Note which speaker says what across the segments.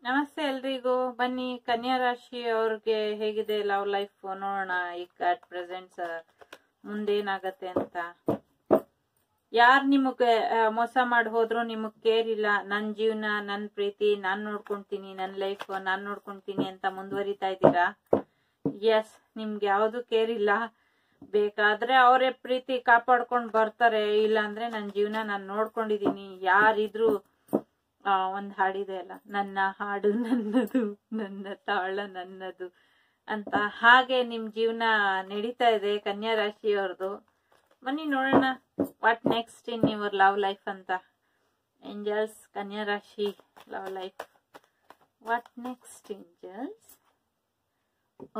Speaker 1: ನಮಸ್ತೆ ಎಲ್ರಿಗೂ ಬನ್ನಿ ಕನ್ಯಾ ರಾಶಿ ಅವ್ರಿಗೆ ಹೇಗಿದೆ ಲವ್ ಲೈಫ್ ನೋಡೋಣ ಈಗ ಅಟ್ ಪ್ರೆಸೆಂಟ್ ಮುಂದೇನಾಗತ್ತೆ ಅಂತ ಯಾರ್ ನಿಮಗೆ ಆ, ಮೋಸ ಮಾಡಿ ಹೋದ್ರು ನಿಮಗ್ ಕೇರ್ ಇಲ್ಲ ನನ್ ಜೀವನ ನನ್ ಪ್ರೀತಿ ನಾನ್ ನೋಡ್ಕೊಂತೀನಿ ನನ್ ಲೈಫ್ ನಾನ್ ನೋಡ್ಕೊಂತೀನಿ ಅಂತ ಮುಂದುವರಿತಾ ಇದ್ದೀರಾ ಎಸ್ ನಿಮ್ಗೆ ಯಾವ್ದು ಕೇರ್ ಇಲ್ಲ ಬೇಕಾದ್ರೆ ಅವರೇ ಪ್ರೀತಿ ಕಾಪಾಡ್ಕೊಂಡ್ ಬರ್ತಾರೆ ಇಲ್ಲ ಅಂದ್ರೆ ನನ್ ಜೀವನ ನಾನ್ ನೋಡ್ಕೊಂಡಿದೀನಿ ಯಾರಿದ್ರು ಆ, ಒಂದ್ ಹಾಡಿದೆ ಅಲ್ಲ ನನ್ನ ಹಾಡು ನನ್ನದು ನನ್ನ ತಾಳ ನನ್ನದು ಅಂತ ಹಾಗೆ ನಿಮ್ ಜೀವನ ನಡೀತಾ ಇದೆ ಕನ್ಯಾ ರಾಶಿಯವ್ರದ್ದು ಬನ್ನಿ ನೋಡೋಣ what next in your love life ಅಂತ ಏಂಜಲ್ಸ್ ಕನ್ಯಾ ರಾಶಿ love life what next angels oh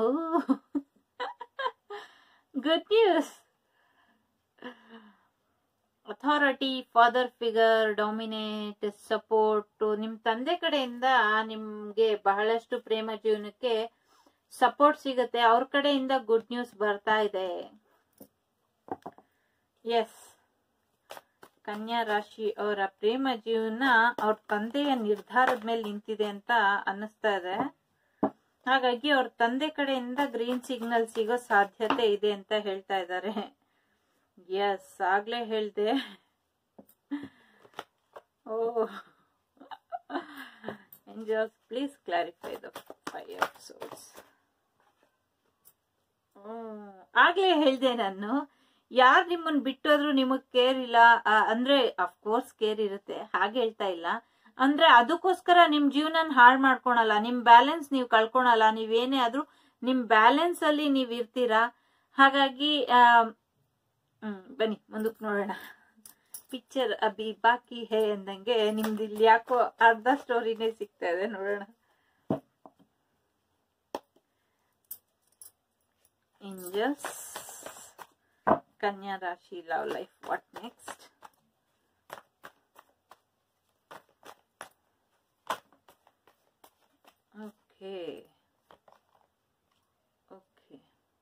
Speaker 1: good news authority father figure dominate support ನಿಮ್ ತಂದೆ ಕಡೆಯಿಂದ ನಿಮ್ಗೆ ಬಹಳಷ್ಟು ಪ್ರೇಮ ಜೀವನಕ್ಕೆ ಸಪೋರ್ಟ್ ಸಿಗುತ್ತೆ ಅವ್ರ ಕಡೆಯಿಂದ ಗುಡ್ ನ್ಯೂಸ್ ಬರ್ತಾ ಇದೆ ಎಸ್ ಕನ್ಯಾ ರಾಶಿ ಅವರ ಪ್ರೇಮ ಜೀವನ ಅವ್ರ ತಂದೆಯ ನಿರ್ಧಾರದ ಮೇಲೆ ನಿಂತಿದೆ ಅಂತ ಅನ್ನಿಸ್ತಾ ಇದೆ ಹಾಗಾಗಿ ಅವ್ರ ತಂದೆ ಕಡೆಯಿಂದ ಗ್ರೀನ್ ಸಿಗ್ನಲ್ ಸಿಗೋ ಸಾಧ್ಯತೆ ಇದೆ ಅಂತ ಹೇಳ್ತಾ ಇದ್ದಾರೆ ಎಸ್ ಆಗ್ಲೇ ಹೇಳ್ದೆ oh enjoys please clarify the five episodes ಆಗ್ಲೇ ಹೇಳ್ದೆ ನಾನು ಯಾರು ನಿಮ್ಮನ್ ಬಿಟ್ಟೋದ್ರು ನಿಮಗ್ ಕೇರ್ ಇಲ್ಲ ಆ, ಅಂದ್ರೆ ಅಫ್ಕೋರ್ಸ್ ಕೇರ್ ಇರುತ್ತೆ ಹಾಗೆ ಹೇಳ್ತಾ ಇಲ್ಲ ಅಂದ್ರೆ ಅದಕ್ಕೋಸ್ಕರ ನಿಮ್ ಜೀವನ ಹಾಳು ಮಾಡ್ಕೊಳಲ್ಲ ನಿಮ್ ಬ್ಯಾಲೆನ್ಸ್ ನೀವು ಕಳ್ಕೊಳಲ್ಲ ನೀವೇನೇ ಆದ್ರೂ ನಿಮ್ ಬ್ಯಾಲೆನ್ಸ್ ಅಲ್ಲಿ ನೀವ್ ಇರ್ತೀರಾ ಹಾಗಾಗಿ ಆ, ಹ್ಮ್ ಬನ್ನಿ ಮುಂದಕ್ಕೆ ನೋಡೋಣ ಪಿಕ್ಚರ್ ಅಭಿ ಬಾಕಿ ಹೇ ಅಂದಂಗೆ ನಿಮ್ದು ಇಲ್ಲಿ ಯಾಕೋ ಅರ್ಧ ಸ್ಟೋರಿನೇ ಸಿಗ್ತಾ ಇದೆ ನೋಡೋಣ ಇಂಜಸ್ ಕನ್ಯಾ ರಾಶಿ love life what next okay okay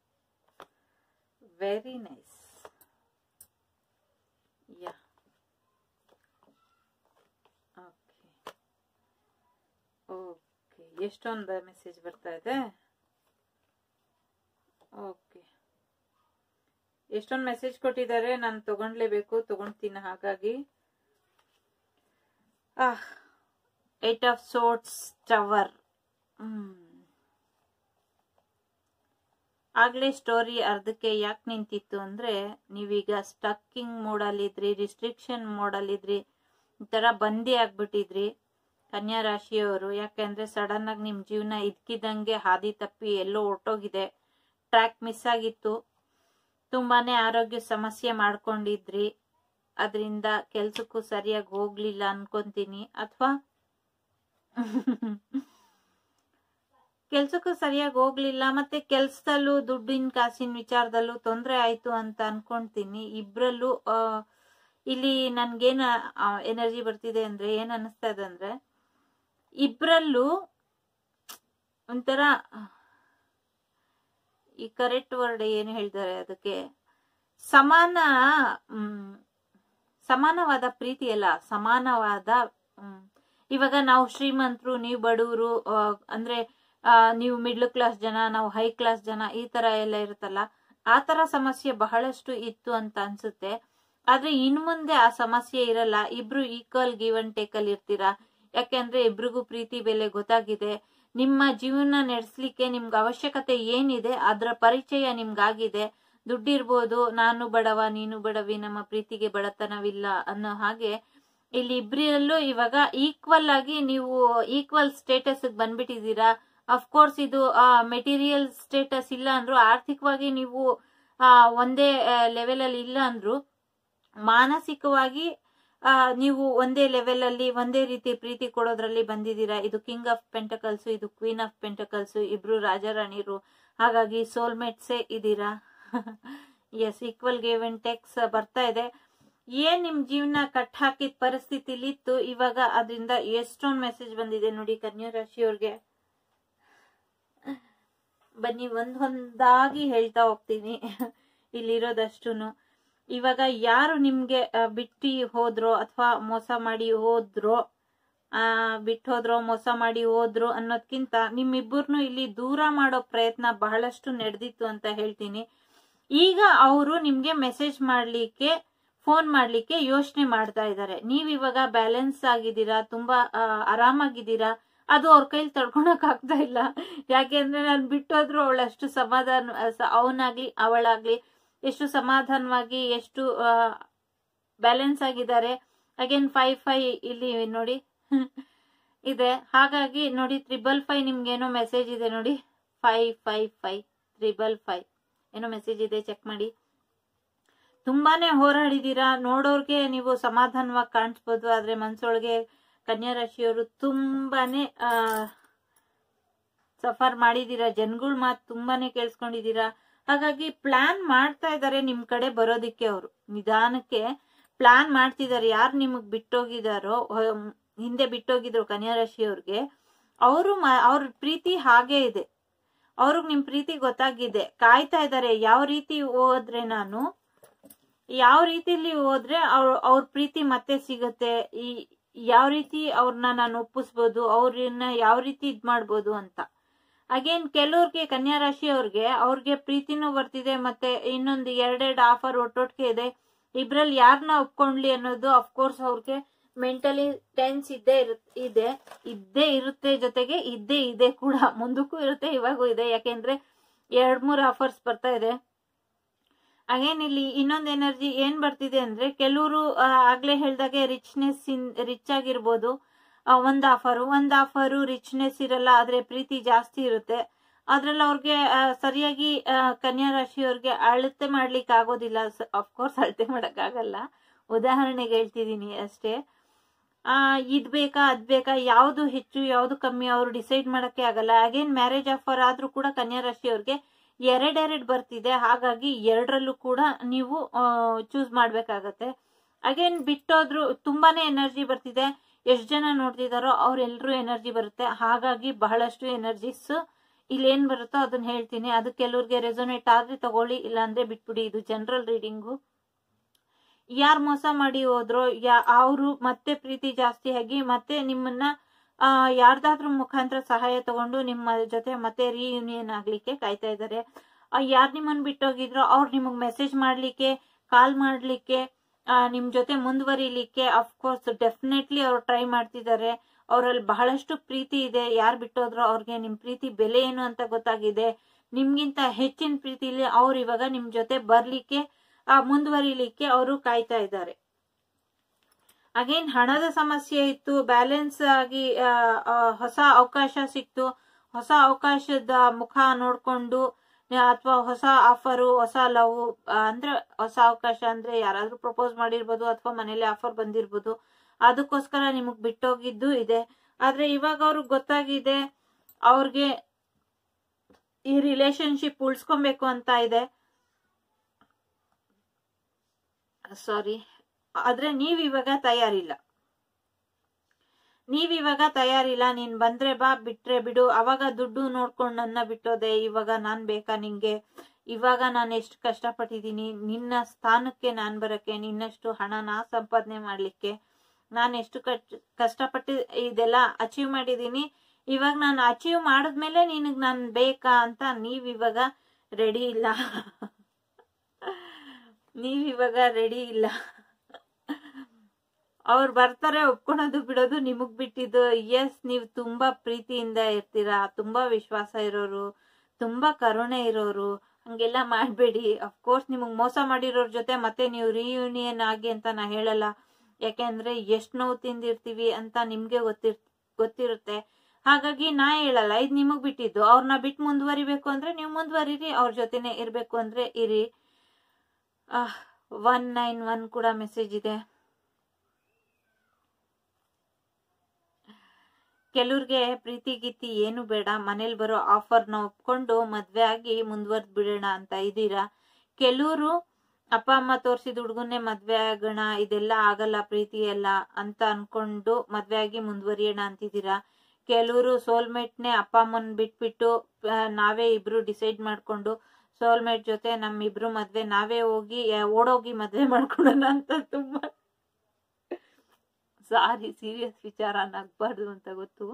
Speaker 1: very nice ya okay okay ಎಷ್ಟೊಂದು ಮೆಸೇಜ್ ಬರ್ತಾ ಇದೆ ಓಕೆ ಎಷ್ಟೊಂದು ಮೆಸೇಜ್ ಕೊಟ್ಟಿದ್ದಾರೆ ನಾನು ತಗೊಂಡ್ಲೇಬೇಕು ತಗೊಂಡ್ತೀನಿ ಹಾಗಾಗಿ ah eight of swords tower hmm ಆಗ್ಲೇ ಸ್ಟೋರಿ ಅರ್ಧಕ್ಕೆ ಯಾಕೆ ನಿಂತಿತ್ತು ಅಂದ್ರೆ ನೀವೀಗ ಸ್ಟಕ್ಕಿಂಗ್ ಮೋಡಲ್ಲಿದ್ರಿ ರಿಸ್ಟ್ರಿಕ್ಷನ್ ಮೋಡಲ್ಲಿದ್ರಿ ಈ ತರ ಬಂದಿ ಆಗ್ಬಿಟ್ಟಿದ್ರಿ ಕನ್ಯಾ ರಾಶಿಯವರು ಯಾಕೆಂದ್ರೆ ಸಡನ್ ಆಗಿ ನಿಮ್ ಜೀವನ ಇದ್ಕಿದಂಗೆ ಹಾದಿ ತಪ್ಪಿ ಎಲ್ಲೋ ಹೊರ್ಟೋಗಿದೆ ಟ್ರ್ಯಾಕ್ ಮಿಸ್ ಆಗಿತ್ತು ತುಂಬಾನೇ ಆರೋಗ್ಯ ಸಮಸ್ಯೆ ಮಾಡ್ಕೊಂಡಿದ್ರಿ ಅದರಿಂದ ಕೆಲ್ಸಕ್ಕೂ ಸರಿಯಾಗಿ ಹೋಗ್ಲಿಲ್ಲ ಅನ್ಕೊಂತೀನಿ ಅಥವಾ ಕೆಲ್ಸಕ್ಕೂ ಸರಿಯಾಗಿ ಹೋಗ್ಲಿಲ್ಲ ಮತ್ತೆ ಕೆಲ್ಸದಲ್ಲೂ ದುಡ್ಡಿನ ಕಾಸಿನ ವಿಚಾರದಲ್ಲೂ ತೊಂದರೆ ಆಯ್ತು ಅಂತ ಅನ್ಕೊಂತೀನಿ ಇಬ್ರಲ್ಲೂ ಆ, ಇಲ್ಲಿ ನನ್ಗೇನ ಎನರ್ಜಿ ಬರ್ತಿದೆ ಅಂದ್ರೆ ಏನ್ ಅನಿಸ್ತಾ ಇದೆ ಅಂದ್ರೆ ಇಬ್ರಲ್ಲೂ ಒಂಥರ ಈ ಕರೆಕ್ಟ್ ವರ್ಡ್ ಏನು ಹೇಳ್ತಾರೆ ಅದಕ್ಕೆ ಸಮಾನ ಮ್, ಸಮಾನವಾದ ಪ್ರೀತಿ ಅಲ್ಲ ಸಮಾನವಾದ ಮ್, ಇವಾಗ ನಾವು ಶ್ರೀಮಂತರು ನೀವು ಬಡವರು ಅಂದ್ರೆ ಆ, ನೀವು ಮಿಡ್ಲ್ ಕ್ಲಾಸ್ ಜನ ನಾವು ಹೈ ಕ್ಲಾಸ್ ಜನ ಈ ತರ ಎಲ್ಲ ಇರುತ್ತಲ್ಲ ಆ ತರ ಸಮಸ್ಯೆ ಬಹಳಷ್ಟು ಇತ್ತು ಅಂತ ಅನ್ಸುತ್ತೆ ಆದ್ರೆ ಇನ್ ಮುಂದೆ ಆ ಸಮಸ್ಯೆ ಇರಲ್ಲ ಇಬ್ರು ಈಕ್ವಲ್ ಗಿವ್ ಅಂಡ್ ಟೇಕ್ ಅಲ್ಲಿ ಇರ್ತೀರಾ ಯಾಕೆಂದ್ರೆ ಇಬ್ರಿಗೂ ಪ್ರೀತಿ ಬೆಲೆ ಗೊತ್ತಾಗಿದೆ ನಿಮ್ಮ ಜೀವನ ನಡೆಸ್ಲಿಕ್ಕೆ ನಿಮ್ಗೆ ಅವಶ್ಯಕತೆ ಏನಿದೆ ಅದರ ಪರಿಚಯ ನಿಮ್ಗಾಗಿದೆ ದುಡ್ಡಿರ್ಬೋದು ನಾನು ಬಡವ ನೀನು ಬಡವಿ ನಮ್ಮ ಪ್ರೀತಿಗೆ ಬಡತನವಿಲ್ಲ ಅನ್ನೋ ಹಾಗೆ ಇಲ್ಲಿ ಇಬ್ರಲ್ಲೂ ಇವಾಗ ಈಕ್ವಲ್ ಆಗಿ ನೀವು ಈಕ್ವಲ್ ಸ್ಟೇಟಸ್ ಬಂದ್ಬಿಟ್ಟಿದ್ದೀರಾ ಅಫ್ಕೋರ್ಸ್ ಇದು ಮೆಟೀರಿಯಲ್ ಸ್ಟೇಟಸ್ ಇಲ್ಲ ಅಂದ್ರು ಆರ್ಥಿಕವಾಗಿ ನೀವು ಆ, ಒಂದೇ ಲೆವೆಲ್ ಅಲ್ಲಿ ಇಲ್ಲ ಅಂದ್ರು ಮಾನಸಿಕವಾಗಿ ಆ, ನೀವು ಒಂದೇ ಲೆವೆಲ್ ಅಲ್ಲಿ ಒಂದೇ ರೀತಿ ಪ್ರೀತಿ ಕೊಡೋದ್ರಲ್ಲಿ ಬಂದಿದ್ದೀರಾ ಇದು ಕಿಂಗ್ ಆಫ್ ಪೆಂಟಕಲ್ಸ್ ಇದು ಕ್ವೀನ್ ಆಫ್ ಪೆಂಟಕಲ್ಸ್ ಇಬ್ರು ರಾಜಾರಾಣಿರು ಹಾಗಾಗಿ ಸೋಲ್ಮೇಟ್ಸೇ ಇದ್ದೀರಾ yes equal give and take ಬರ್ತಾ ಇದೆ ಏನ್ ನಿಮ್ ಜೀವನ ಕಟ್ ಹಾಕಿದ ಪರಿಸ್ಥಿತಿಲಿ ಇತ್ತು ಇವಾಗ ಅದರಿಂದ ಎಷ್ಟೊಂದ್ ಮೆಸೇಜ್ ಬಂದಿದೆ ನೋಡಿ ಕನ್ಯಾ ರಾಶಿಯವ್ರಿಗೆ ಬನ್ನಿ ಒಂದ್ ಒಂದಾಗಿ ಹೇಳ್ತಾ ಹೋಗ್ತೀನಿ ಇಲ್ಲಿರೋದಷ್ಟುನು ಇವಾಗ ಯಾರು ನಿಮ್ಗೆ ಆ, ಬಿಟ್ಟಿ ಹೋದ್ರೋ ಅಥವಾ ಮೋಸ ಮಾಡಿ ಹೋದ್ರೋ ಆ ಬಿಟ್ಟೋದ್ರೋ ಮೋಸ ಮಾಡಿ ಹೋದ್ರು ಅನ್ನೋದ್ಕಿಂತ ನಿಮ್ಮಿಬ್ಬರನ್ನು ಇಲ್ಲಿ ದೂರ ಮಾಡೋ ಪ್ರಯತ್ನ ಬಹಳಷ್ಟು ನಡೆದಿತ್ತು ಅಂತ ಹೇಳ್ತೀನಿ ಈಗ ಅವರು ನಿಮ್ಗೆ ಮೆಸೇಜ್ ಮಾಡ್ಲಿಕ್ಕೆ ಫೋನ್ ಮಾಡ್ಲಿಕ್ಕೆ ಯೋಚನೆ ಮಾಡ್ತಾ ಇದ್ದಾರೆ ನೀವ್ ಇವಾಗ ಬ್ಯಾಲೆನ್ಸ್ ಆಗಿದ್ದೀರಾ ತುಂಬಾ ಆ, ಆರಾಮಾಗಿದ್ದೀರಾ ಅದು ಅವ್ರ ಕೈಲಿ ತಡ್ಕೊಳಕ್ ಆಗ್ತಾ ಇಲ್ಲ ಯಾಕೆಂದ್ರೆ ನಾನು ಬಿಟ್ಟೋದ್ರು ಅವಳಷ್ಟು ಸಮಾಧಾನ ಅವನಾಗ್ಲಿ ಅವಳಾಗ್ಲಿ ಎಷ್ಟು ಸಮಾಧಾನವಾಗಿ ಎಷ್ಟು ಬ್ಯಾಲೆನ್ಸ್ ಆಗಿದ್ದಾರೆ ಅಗೇನ್ ಫೈವ್ ಫೈ ಇಲ್ಲಿ ನೋಡಿ ಇದೆ ಹಾಗಾಗಿ ನೋಡಿ ತ್ರಿಬಲ್ ಫೈ ನಿಮ್ಗೇನೋ ಮೆಸೇಜ್ ಇದೆ ನೋಡಿ five five five triple five ಏನೋ ಮೆಸೇಜ್ ಇದೆ ಚೆಕ್ ಮಾಡಿ ತುಂಬಾನೇ ಹೋರಾಡಿದೀರಾ ನೋಡೋರ್ಗೆ ನೀವು ಸಮಾಧಾನವಾಗಿ ಕಾಣಿಸ್ಬೋದು ಆದ್ರೆ ಮನ್ಸೊಳಗೆ ಕನ್ಯಾ ರಾಶಿಯವರು ತುಂಬಾನೇ ಆ ಸಫರ್ ಮಾಡಿದೀರಾ ಜನಗಳ ಮಾತು ತುಂಬಾನೇ ಕೇಳಿಸ್ಕೊಂಡಿದೀರಾ ಹಾಗಾಗಿ ಪ್ಲಾನ್ ಮಾಡ್ತಾ ಇದ್ದಾರೆ ನಿಮ್ ಕಡೆ ಬರೋದಿಕ್ಕೆ ಅವರು ನಿಧಾನಕ್ಕೆ ಪ್ಲಾನ್ ಮಾಡ್ತಿದ್ದಾರೆ ಯಾರು ನಿಮಗ್ ಬಿಟ್ಟೋಗಿದಾರೋ ಅಹ್, ಹಿಂದೆ ಬಿಟ್ಟೋಗಿದ್ರು ಕನ್ಯಾ ರಾಶಿಯವ್ರಿಗೆ ಅವರು ಅವ್ರ ಪ್ರೀತಿ ಹಾಗೆ ಇದೆ ಅವ್ರಿಗೆ ನಿಮ್ ಪ್ರೀತಿ ಗೊತ್ತಾಗಿದೆ ಕಾಯ್ತಾ ಇದ್ದಾರೆ ಯಾವ ರೀತಿ ಹೋದ್ರೆ ನಾನು ಯಾವ ರೀತಿಲಿ ಹೋದ್ರೆ ಅವ್ರ ಅವ್ರ ಪ್ರೀತಿ ಮತ್ತೆ ಸಿಗುತ್ತೆ ಈ ಯಾವ ರೀತಿ ಅವ್ರನ್ನ ನಾನು ಒಪ್ಪಿಸ್ಬೋದು ಅವ್ರನ್ನ ಯಾವ ರೀತಿ ಇದ್ ಮಾಡ್ಬೋದು ಅಂತ ಅಗೇನ್ ಕೆಲವ್ರಿಗೆ ಕನ್ಯಾ ರಾಶಿ ಅವ್ರಿಗೆ ಅವ್ರಿಗೆ ಪ್ರೀತಿನೂ ಬರ್ತಿದೆ ಮತ್ತೆ ಇನ್ನೊಂದು ಎರಡೆರಡು ಆಫರ್ ಒಟ್ಟೊಟ್ಟಿಗೆ ಇದೆ ಇಬ್ರಲ್ಲಿ ಯಾರನ್ನ ಒಪ್ಕೊಂಡ್ಲಿ ಅನ್ನೋದು ಅಫ್ಕೋರ್ಸ್ ಅವ್ರಿಗೆ ಮೆಂಟಲಿ ಟೆನ್ಸ್ ಇದ್ದೇ ಇರು ಇದೆ ಇದ್ದೇ ಇರುತ್ತೆ ಜೊತೆಗೆ ಇದ್ದೇ ಇದೆ ಕೂಡ ಮುಂದಕ್ಕೂ ಇರುತ್ತೆ ಇವಾಗೂ ಇದೆ ಯಾಕೆಂದ್ರೆ ಎರಡ್ ಮೂರ್ ಆಫರ್ಸ್ ಬರ್ತಾ ಇದೆ ಅಗೇನ್ ಇಲ್ಲಿ ಇನ್ನೊಂದು ಎನರ್ಜಿ ಏನ್ ಬರ್ತಿದೆ ಅಂದ್ರೆ ಕೆಲವರು ಆಗ್ಲೇ ಹೇಳ್ದಾಗೆ ರಿಚ್ನೆಸ್ ಇನ್ ರಿಚ್ ಆಗಿರ್ಬೋದು ಆ, ಒಂದ್ ಆಫರು ಒಂದ್ ಆಫರು ರಿಚ್ನೆಸ್ ಇರಲ್ಲ ಆದ್ರೆ ಪ್ರೀತಿ ಜಾಸ್ತಿ ಇರುತ್ತೆ ಅದ್ರಲ್ಲಿ ಅವ್ರಿಗೆ ಆ, ಸರಿಯಾಗಿ ಆ, ಕನ್ಯಾ ರಾಶಿಯವ್ರಿಗೆ ಅಳತೆ ಮಾಡ್ಲಿಕ್ಕೆ ಆಗೋದಿಲ್ಲ ಅಫ್ಕೋರ್ಸ್ ಅಳತೆ ಮಾಡಕ್ ಆಗಲ್ಲ ಉದಾಹರಣೆಗೆ ಹೇಳ್ತಿದೀನಿ ಅಷ್ಟೇ ಆ ಇದ್ ಬೇಕಾ ಅದ್ ಬೇಕಾ ಯಾವ್ದು ಹೆಚ್ಚು ಯಾವ್ದು ಕಮ್ಮಿ ಅವ್ರು ಡಿಸೈಡ್ ಮಾಡಕ್ಕೆ ಆಗಲ್ಲ ಅಗೇನ್ ಮ್ಯಾರೇಜ್ ಆಫರ್ ಆದ್ರೂ ಕೂಡ ಕನ್ಯಾ ರಾಶಿಯವ್ರಿಗೆ ಎರಡೆರಡು ಬರ್ತಿದೆ ಹಾಗಾಗಿ ಎರಡರಲ್ಲೂ ಕೂಡ ನೀವು ಚೂಸ್ ಮಾಡ್ಬೇಕಾಗತ್ತೆ ಅಗೇನ್ ಬಿಟ್ಟೋದ್ರು ತುಂಬಾನೇ ಎನರ್ಜಿ ಬರ್ತಿದೆ ಎಷ್ಟ್ ಜನ ನೋಡ್ತಿದಾರೋ ಅವ್ರೆಲ್ರೂ ಎನರ್ಜಿ ಬರುತ್ತೆ ಹಾಗಾಗಿ ಬಹಳಷ್ಟು ಎನರ್ಜಿಸ್ ಇಲ್ಲಿ ಏನ್ ಬರುತ್ತೋ ಅದನ್ನ ಹೇಳ್ತೀನಿ ಅದು ಕೆಲವ್ರಿಗೆ ರೆಸೊನೇಟ್ ಆದ್ರೆ ತಗೊಳ್ಳಿ ಇಲ್ಲಾಂದ್ರೆ ಬಿಟ್ಬಿಡಿ ಇದು ಜನರಲ್ ರೀಡಿಂಗು ಯಾರ್ ಮೋಸ ಮಾಡಿ ಹೋದ್ರೋ ಯಾ ಅವರು ಮತ್ತೆ ಪ್ರೀತಿ ಜಾಸ್ತಿ ಆಗಿ ಮತ್ತೆ ನಿಮ್ಮನ್ನ ಆ ಯಾರ್ದಾದ್ರೂ ಮುಖಾಂತರ ಸಹಾಯ ತಗೊಂಡು ನಿಮ್ಮ ಜೊತೆ ಮತ್ತೆ ರಿಯೂನಿಯನ್ ಆಗ್ಲಿಕ್ಕೆ ಕಾಯ್ತಾ ಇದ್ದಾರೆ ಯಾರು ನಿಮ್ಮನ್ನ ಬಿಟ್ಟೋಗಿದ್ರೋ ಅವ್ರು ನಿಮಗ್ ಮೆಸೇಜ್ ಮಾಡ್ಲಿಕ್ಕೆ ಕಾಲ್ ಮಾಡ್ಲಿಕ್ಕೆ ಆ, ನಿಮ್ ಜೊತೆ ಮುಂದುವರಿಲಿಕ್ಕೆ ಅಫ್ಕೋರ್ಸ್ ಡೆಫಿನೆಟ್ಲಿ ಅವ್ರು ಟ್ರೈ ಮಾಡ್ತಿದ್ದಾರೆ ಅವರಲ್ಲಿ ಬಹಳಷ್ಟು ಪ್ರೀತಿ ಇದೆ ಯಾರು ಬಿಟ್ಟೋದ್ರೋ ಅವ್ರಿಗೆ ನಿಮ್ ಪ್ರೀತಿ ಬೆಲೆ ಏನು ಅಂತ ಗೊತ್ತಾಗಿದೆ ನಿಮ್ಗಿಂತ ಹೆಚ್ಚಿನ ಪ್ರೀತಿಲಿ ಅವ್ರು ಇವಾಗ ನಿಮ್ ಜೊತೆ ಬರ್ಲಿಕ್ಕೆ ಆ, ಮುಂದುವರಿಲಿಕ್ಕೆ ಅವರು ಕಾಯ್ತಾ ಇದ್ದಾರೆ ಅಗೇನ್ ಹಣದ ಸಮಸ್ಯೆ ಇತ್ತು ಬ್ಯಾಲೆನ್ಸ್ ಆಗಿ ಆ, ಆ, ಹೊಸ ಅವಕಾಶ ಸಿಕ್ತು ಹೊಸ ಅವಕಾಶದ ಮುಖ ನೋಡ್ಕೊಂಡು ಅಥವಾ ಹೊಸ ಆಫರು ಹೊಸ ಲವ್ ಅಂದ್ರೆ ಹೊಸ ಅವಕಾಶ ಅಂದ್ರೆ ಯಾರಾದ್ರೂ ಪ್ರಪೋಸ್ ಮಾಡಿರ್ಬೋದು ಅಥವಾ ಮನೇಲಿ ಆಫರ್ ಬಂದಿರ್ಬೋದು ಅದಕ್ಕೋಸ್ಕರ ನಿಮಗ್ ಬಿಟ್ಟೋಗಿದ್ದು ಇದೆ ಆದ್ರೆ ಇವಾಗ ಅವ್ರಿಗೆ ಗೊತ್ತಾಗಿದೆ ಅವ್ರಿಗೆ ಈ ರಿಲೇಶನ್ಶಿಪ್ ಉಳ್ಸ್ಕೊಬೇಕು ಅಂತ ಇದೆ ಸಾರಿ ಆದ್ರೆ ನೀವ್ ಇವಾಗ ತಯಾರಿಲ್ಲ ನೀವ್ ಇವಾಗ ತಯಾರಿಲ್ಲ ನೀನ್ ಬಂದ್ರೆ ಬಾ ಬಿಟ್ರೆ ಬಿಡು ಅವಾಗ ದುಡ್ಡು ನೋಡ್ಕೊಂಡ್ ನನ್ನ ಬಿಟ್ಟೋದೆ ಇವಾಗ ನಾನ್ ಬೇಕಾ ನಿಂಗೆ ಇವಾಗ ನಾನು ಎಷ್ಟು ಕಷ್ಟಪಟ್ಟಿದ್ದೀನಿ ನಿನ್ನ ಸ್ಥಾನಕ್ಕೆ ನಾನ್ ಬರಕ್ಕೆ ನಿನ್ನಷ್ಟು ಹಣ ನಾ ಸಂಪಾದನೆ ಮಾಡ್ಲಿಕ್ಕೆ ನಾನು ಎಷ್ಟು ಕಟ್- ಕಷ್ಟಪಟ್ಟು ಇದೆಲ್ಲ ಅಚೀವ್ ಮಾಡಿದೀನಿ ಇವಾಗ ನಾನು ಅಚೀವ್ ಮಾಡಿದ್ಮೇಲೆ ನಿನಗ್ ನಾನ್ ಬೇಕಾ ಅಂತ ನೀವ್ ಇವಾಗ ರೆಡಿ ಇಲ್ಲ ನೀವ್ ಇವಾಗ ರೆಡಿ ಇಲ್ಲ ಅವ್ರು ಬರ್ತಾರೆ ಒಪ್ಕೊಳೋದು ಬಿಡೋದು ನಿಮಗ್ ಬಿಟ್ಟಿದ್ದು ಎಸ್ ನೀವು ತುಂಬಾ ಪ್ರೀತಿಯಿಂದ ಇರ್ತೀರಾ ತುಂಬಾ ವಿಶ್ವಾಸ ಇರೋರು ತುಂಬಾ ಕರುಣೆ ಇರೋರು ಹಂಗೆಲ್ಲ ಮಾಡ್ಬೇಡಿ ಅಫ್ಕೋರ್ಸ್ ನಿಮಗ್ ಮೋಸ ಮಾಡಿರೋರ್ ಜೊತೆ ಮತ್ತೆ ನೀವು ರಿಯೂನಿಯನ್ ಆಗಿ ಅಂತ ನಾ ಹೇಳಲ್ಲ ಯಾಕೆಂದ್ರೆ ಎಷ್ಟ್ ನೋವು ತಿಂದಿರ್ತೀವಿ ಅಂತ ನಿಮ್ಗೆ ಗೊತ್ತಿರ್ ಗೊತ್ತಿರುತ್ತೆ ಹಾಗಾಗಿ ನಾ ಹೇಳಲ್ಲ ಇದ್ ನಿಮಗ್ ಬಿಟ್ಟಿದ್ದು ಅವ್ರನ್ನ ಬಿಟ್ಟು ಮುಂದುವರಿಬೇಕು ಅಂದ್ರೆ ನೀವು ಮುಂದುವರಿರಿ ಅವ್ರ ಜೊತೆನೆ ಇರ್ಬೇಕು ಅಂದ್ರೆ ಇರಿ ಒನ್ ನೈನ್ ಒನ್ ಕೂಡ ಮೆಸೇಜ್ ಇದೆ ಕೆಲವ್ರಿಗೆ ಪ್ರೀತಿ ಗೀತಿ ಏನು ಬೇಡ ಮನೇಲಿ ಬರೋ ಆಫರ್ನ ಒಪ್ಕೊಂಡು ಮದ್ವೆ ಆಗಿ ಮುಂದುವರ್ದ್ ಬಿಡೋಣ ಅಂತ ಇದ್ದೀರಾ ಕೆಲವರು ಅಪ್ಪ ಅಮ್ಮ ತೋರ್ಸಿದ ಹುಡುಗನ್ನೇ ಮದ್ವೆ ಆಗೋಣ ಇದೆಲ್ಲ ಆಗಲ್ಲ ಪ್ರೀತಿ ಎಲ್ಲ ಅಂತ ಅನ್ಕೊಂಡು ಮದ್ವೆ ಆಗಿ ಮುಂದುವರಿಯೋಣ ಅಂತಿದ್ದೀರಾ ಕೆಲವರು ಸೋಲ್ಮೇಟ್ನೆ ಅಪ್ಪ ಅಮ್ಮನ್ ಬಿಟ್ಬಿಟ್ಟು ಆ, ನಾವೇ ಇಬ್ರು ಡಿಸೈಡ್ ಮಾಡ್ಕೊಂಡು ಸೋಲ್ಮೇಟ್ ಜೊತೆ ನಮ್ಮಿಬ್ರು ಮದ್ವೆ ನಾವೇ ಹೋಗಿ ಆ, ಓಡೋಗಿ ಮದ್ವೆ ಮಾಡ್ಕೊಳ್ಳೋಣ ಅಂತ ತುಂಬಾ ಸಾರಿ ಸೀರಿಯಸ್ ವಿಚಾರ ನಗ್ಬಾರ್ದು ಅಂತ ಗೊತ್ತು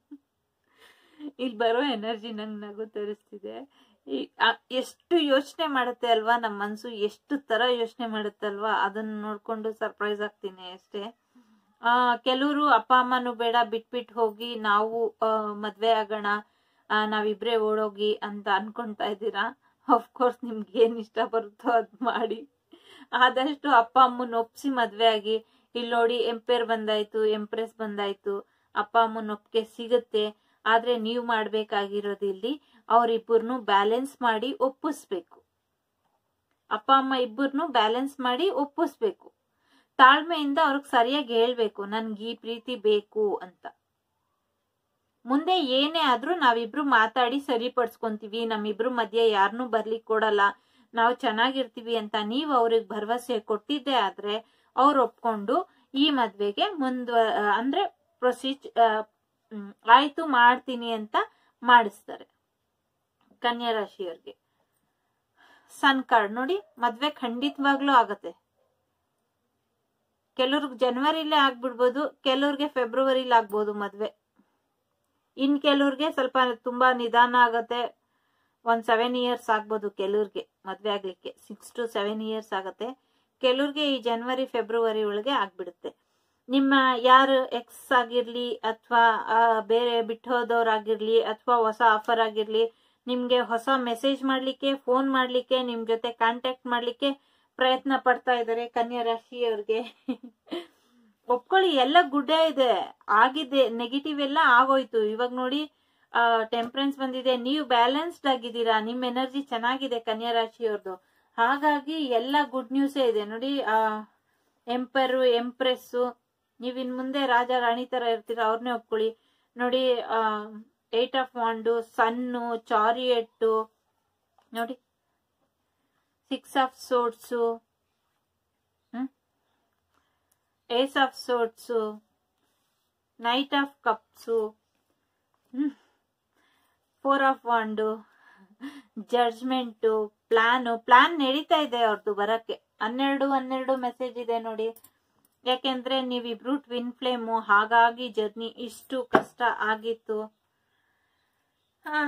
Speaker 1: ಇಲ್ಲಿ ಬರೋ ಎನರ್ಜಿ ನಂಗೆ ನಗು ತರಿಸ್ತಿದೆ ಈ ಆ- ಎಷ್ಟು ಯೋಚನೆ ಮಾಡುತ್ತೆ ಅಲ್ವಾ ನಮ್ಮ ಮನ್ಸು ಎಷ್ಟು ತರ ಯೋಚನೆ ಮಾಡುತ್ತೆ ಅಲ್ವಾ ಅದನ್ನ ನೋಡ್ಕೊಂಡು ಸರ್ಪ್ರೈಸ್ ಆಗ್ತೀನಿ ಅಷ್ಟೇ ಆ ಕೆಲವರು ಅಪ್ಪ ಅಮ್ಮನು ಬೇಡ ಬಿಟ್ಬಿಟ್ಟು ಹೋಗಿ ನಾವು ಆ, ಮದ್ವೆ ಆಗೋಣ ಆ, ನಾವಿಬ್ರೇ ಓಡೋಗಿ ಅಂತ ಅನ್ಕೊಂತಾ ಇದ್ದೀರಾ ಕೋರ್ಸ್ ನಿಮ್ಗೆ ಏನ್ ಇಷ್ಟ ಬರುತ್ತೋ ಅದ್ ಮಾಡಿ ಆದಷ್ಟು ಅಪ್ಪ ಅಮ್ಮನ ಒಪ್ಸಿ ಮದ್ವೆ ಆಗಿ ಇಲ್ಲಿ ನೋಡಿ ಎಂಪೇರ್ ಬಂದಾಯ್ತು ಎಂಪ್ರೆಸ್ ಬಂದಾಯ್ತು ಅಪ್ಪ ಅಮ್ಮನ ಒಪ್ಪಿಗೆ ಸಿಗುತ್ತೆ ಆದ್ರೆ ನೀವು ಮಾಡ್ಬೇಕಾಗಿರೋದು ಇಲ್ಲಿ ಅವ್ರಿಬ್ಬರನ್ನು ಬ್ಯಾಲೆನ್ಸ್ ಮಾಡಿ ಒಪ್ಪಿಸ್ಬೇಕು ಅಪ್ಪ ಅಮ್ಮ ಇಬ್ಬರನ್ನು ಬ್ಯಾಲೆನ್ಸ್ ಮಾಡಿ ಒಪ್ಪಿಸ್ಬೇಕು ತಾಳ್ಮೆಯಿಂದ ಅವ್ರಿಗೆ ಸರಿಯಾಗಿ ಹೇಳ್ಬೇಕು ನನ್ಗೆ ಈ ಪ್ರೀತಿ ಬೇಕು ಅಂತ ಮುಂದೆ ಏನೇ ಆದ್ರೂ ನಾವಿಬ್ರು ಮಾತಾಡಿ ಸರಿಪಡಿಸ್ಕೊಂತೀವಿ ನಮ್ಮಿಬ್ರು ಮಧ್ಯೆ ಯಾರನ್ನೂ ಬರ್ಲಿಕ್ಕೆ ಕೊಡಲ್ಲ ನಾವು ಚೆನ್ನಾಗಿರ್ತೀವಿ ಅಂತ ನೀವು ಅವ್ರಿಗೆ ಭರವಸೆ ಕೊಟ್ಟಿದ್ದೆ ಆದ್ರೆ ಅವ್ರು ಒಪ್ಕೊಂಡು ಈ ಮದ್ವೆಗೆ ಮುಂದ್ವ ಅಂದ್ರೆ ಪ್ರೊಸೀಜ್ ಆಯ್ತು ಮಾಡ್ತೀನಿ ಅಂತ ಮಾಡಿಸ್ತಾರೆ ಕನ್ಯಾ ರಾಶಿಯವ್ರಿಗೆ ಸನ್ ಕಾರ್ಡ್ ನೋಡಿ ಮದ್ವೆ ಖಂಡಿತವಾಗ್ಲೂ ಆಗತ್ತೆ ಕೆಲವ್ರಿಗೆ ಜನವರಿಲೇ ಆಗ್ಬಿಡ್ಬೋದು ಕೆಲವ್ರಿಗೆ ಫೆಬ್ರವರಿಲಿ ಆಗ್ಬೋದು ಮದ್ವೆ ಇನ್ ಕೆಲವ್ರಿಗೆ ಸ್ವಲ್ಪ ತುಂಬಾ ನಿಧಾನ ಆಗತ್ತೆ ಒಂದ್ ಸೆವೆನ್ ಇಯರ್ಸ್ ಆಗ್ಬೋದು ಕೆಲವ್ರಿಗೆ ಮದ್ವೆ ಆಗ್ಲಿಕ್ಕೆ ಸಿಕ್ಸ್ ಟು ಸೆವೆನ್ ಇಯರ್ಸ್ ಆಗತ್ತೆ ಕೆಲವ್ರಿಗೆ ಈ ಜನವರಿ ಫೆಬ್ರವರಿ ಒಳಗೆ ಆಗ್ಬಿಡುತ್ತೆ ನಿಮ್ಮ ಯಾರು ಎಕ್ಸ್ ಆಗಿರ್ಲಿ ಅಥವಾ ಬೇರೆ ಬಿಟ್ಟು ಹೋದವ್ರಾಗಿರ್ಲಿ ಅಥವಾ ಹೊಸ ಆಫರ್ ಆಗಿರ್ಲಿ ನಿಮ್ಗೆ ಹೊಸ ಮೆಸೇಜ್ ಮಾಡ್ಲಿಕ್ಕೆ ಫೋನ್ ಮಾಡ್ಲಿಕ್ಕೆ ನಿಮ್ ಜೊತೆ ಕಾಂಟ್ಯಾಕ್ಟ್ ಮಾಡ್ಲಿಕ್ಕೆ ಪ್ರಯತ್ನ ಪಡ್ತಾ ಇದಾರೆ ಕನ್ಯಾ ರಾಶಿಯವ್ರಿಗೆ ಒಪ್ಕೊಳ್ಳಿ ಎಲ್ಲ ಗುಡ್ಡೆ ಇದೆ ಆಗಿದೆ ನೆಗೆಟಿವ್ ಎಲ್ಲ ಆಗೋಯ್ತು ಇವಾಗ ನೋಡಿ ಟೆಂಪರೆನ್ಸ್ ಬಂದಿದೆ ನೀವು ಬ್ಯಾಲೆನ್ಸ್ಡ್ ಆಗಿದ್ದೀರಾ ನಿಮ್ ಎನರ್ಜಿ ಚೆನ್ನಾಗಿದೆ ಕನ್ಯಾ ರಾಶಿಯವ್ರದ್ದು ಹಾಗಾಗಿ ಎಲ್ಲ ಗುಡ್ ನ್ಯೂಸೇ ಇದೆ ನೋಡಿ ಆ ಎಂಪರು ಎಂಪ್ರೆಸ್ಸು ನೀವ್ ಇನ್ ಮುಂದೆ ರಾಜ ರಾಣಿ ತರ ಇರ್ತೀರ ಅವ್ರನ್ನೇ ಒಪ್ಕೊಳ್ಳಿ ನೋಡಿ ಆ eight of wands sun chariot ನೋಡಿ six of swords ace of swords knight of cups four of wands judgement plan plan ನಡೀತಾ ಇದೆ ಅವ್ರದ್ದು ಬರಕ್ಕೆ ಹನ್ನೆರಡು ಹನ್ನೆರಡು ಮೆಸೇಜ್ ಇದೆ ನೋಡಿ ಯಾಕೆಂದ್ರೆ ನೀವಿಬ್ರು ಟ್ವಿನ್ ಫ್ಲೇಮು ಹಾಗಾಗಿ ಜರ್ನಿ ಇಷ್ಟು ಕಷ್ಟ ಆಗಿತ್ತು ಆ,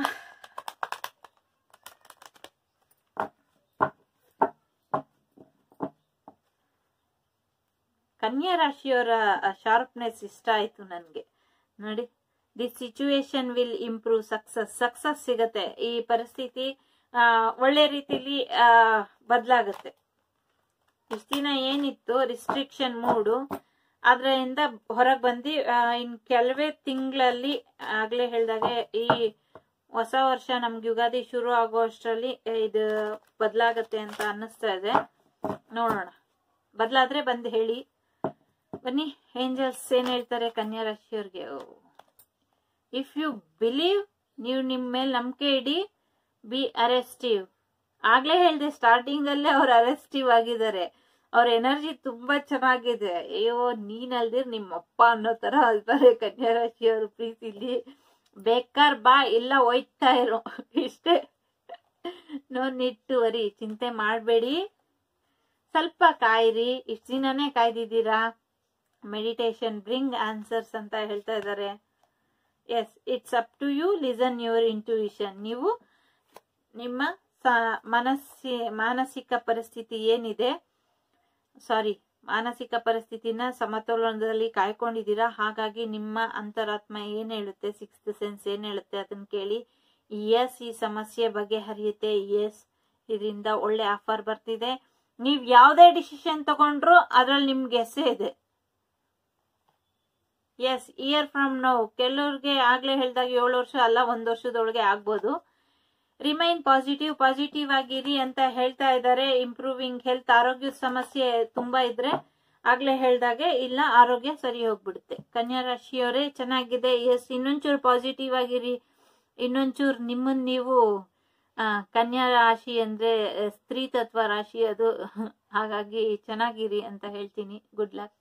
Speaker 1: ಕನ್ಯಾ ರಾಶಿಯವರ ಶಾರ್ಪ್ನೆಸ್ ಇಷ್ಟ ಆಯ್ತು ನನ್ಗೆ ನೋಡಿ the situation will improve success success ಸಿಗತ್ತೆ ಈ ಪರಿಸ್ಥಿತಿ ಆ, ಒಳ್ಳೆ ರೀತಿಲಿ ಬದಲಾಗತ್ತೆ ಇಷ್ಟ ದಿನ ಏನಿತ್ತು ರಿಸ್ಟ್ರಿಕ್ಷನ್ ಮೂಡು ಅದರಿಂದ ಹೊರಗೆ ಬಂದು ಆ, ಇನ್ ಕೆಲವೇ ತಿಂಗಳಲ್ಲಿ ಆಗ್ಲೇ ಹೇಳ್ದಾಗೆ ಈ ಹೊಸ ವರ್ಷ ನಮ್ಗೆ ಯುಗಾದಿ ಶುರು ಆಗೋ ಅಷ್ಟರಲ್ಲಿ ಇದು ಬದಲಾಗತ್ತೆ ಅಂತ ಅನ್ನಿಸ್ತಾ ಇದೆ ನೋಡೋಣ ಬದಲಾದ್ರೆ ಬಂದು ಹೇಳಿ ಬನ್ನಿ ಏಂಜಲ್ಸ್ ಏನ್ ಹೇಳ್ತಾರೆ ಕನ್ಯಾ ರಾಶಿಯವ್ರಿಗೆ ಇಫ್ ಯು ಬಿಲೀವ್ ನೀವು ನಿಮ್ ಮೇಲೆ ನಂಬಿಕೆ ಇಡಿ ಬಿ ಅರೆಸ್ಟಿವ್ ಆಗ್ಲೇ ಹೇಳ್ದೆ ಸ್ಟಾರ್ಟಿಂಗ್ ಅಲ್ಲೇ ಅವ್ರು ಅರೆಸ್ಟಿವ್ ಆಗಿದ್ದಾರೆ ಅವ್ರ ಎನರ್ಜಿ ತುಂಬಾ ಚೆನ್ನಾಗಿದೆ ಅಯ್ಯೋ ನೀನ್ ಅಲ್ದಿರ್ ನಿಮ್ಮ ಅಪ್ಪ ಅನ್ನೋ ತರ ಅಲ್ತಾರೆ ಕನ್ಯಾ ರಾಶಿಯವ್ರ ಪ್ರೀತಿಲಿ ಬೇಕಾರ್ ಬಾ ಇಲ್ಲ ಒಯ್ತಾ ಇರೋ ಇಷ್ಟೇ ನೋ ನಿಟ್ಟು ವರಿ ಚಿಂತೆ ಮಾಡಬೇಡಿ ಸ್ವಲ್ಪ ಕಾಯಿರಿ ಇಷ್ಟ ದಿನನೇ ಕಾಯ್ದಿದ್ದೀರಾ ಮೆಡಿಟೇಷನ್ ಬ್ರಿಂಗ್ ಆನ್ಸರ್ಸ್ ಅಂತ ಹೇಳ್ತಾ ಇದ್ದಾರೆ yes it's up to you listen your intuition ನೀವು ನಿಮ್ಮ ಸ- ಮನಸ್ಸಿ ಮಾನಸಿಕ ಪರಿಸ್ಥಿತಿ ಏನಿದೆ ಸಾರಿ ಮಾನಸಿಕ ಪರಿಸ್ಥಿತಿನ ಸಮತೋಲನದಲ್ಲಿ ಕಾಯ್ಕೊಂಡಿದ್ದೀರಾ ಹಾಗಾಗಿ ನಿಮ್ಮ ಅಂತರಾತ್ಮ ಏನ್ ಹೇಳುತ್ತೆ ಸಿಕ್ಸ್ತ್ ಸೆನ್ಸ್ ಏನ್ ಹೇಳುತ್ತೆ ಅದನ್ನ ಕೇಳಿ ಎಸ್ ಈ ಸಮಸ್ಯೆ ಬಗೆಹರಿಯುತ್ತೆ ಎಸ್ ಇದರಿಂದ ಒಳ್ಳೆ ಆಫರ್ ಬರ್ತಿದೆ ನೀವ್ ಯಾವ್ದೇ ಡಿಸಿಷನ್ ತಗೊಂಡ್ರು ಅದ್ರಲ್ಲಿ ನಿಮ್ಗೆ ಎಸ್ಸೆ ಇದೆ ಎಸ್ ಇಯರ್ ಫ್ರಮ್ ನೌ ಕೆಲವ್ರಿಗೆ ಆಗ್ಲೇ ಹೇಳ್ದಾಗ ಏಳು ವರ್ಷ ಅಲ್ಲ ಒಂದ್ ವರ್ಷದೊಳಗೆ ಆಗ್ಬೋದು ರಿಮೈನ್ ಪಾಸಿಟಿವ್ ಪಾಸಿಟಿವ್ ಆಗಿರಿ ಅಂತ ಹೇಳ್ತಾ ಇದ್ದಾರೆ ಇಂಪ್ರೂವಿಂಗ್ ಹೆಲ್ತ್ ಆರೋಗ್ಯ ಸಮಸ್ಯೆ ತುಂಬಾ ಇದ್ರೆ ಆಗ್ಲೇ ಹೇಳ್ದಾಗೆ ಇಲ್ಲ ಆರೋಗ್ಯ ಸರಿ ಹೋಗ್ಬಿಡುತ್ತೆ ಕನ್ಯಾ ರಾಶಿಯವರೇ ಚೆನ್ನಾಗಿದೆ ಎಸ್ ಇನ್ನೊಂಚೂರು ಪಾಸಿಟಿವ್ ಆಗಿರಿ ಇನ್ನೊಂಚೂರು ನಿಮ್ಮನ್ ನೀವು ಆ, ಕನ್ಯಾ ರಾಶಿ ಅಂದ್ರೆ ಆ, ಸ್ತ್ರೀ ತತ್ವ ರಾಶಿ ಅದು ಹಾಗಾಗಿ ಚೆನ್ನಾಗಿರಿ ಅಂತ ಹೇಳ್ತೀನಿ ಗುಡ್ ಲಕ್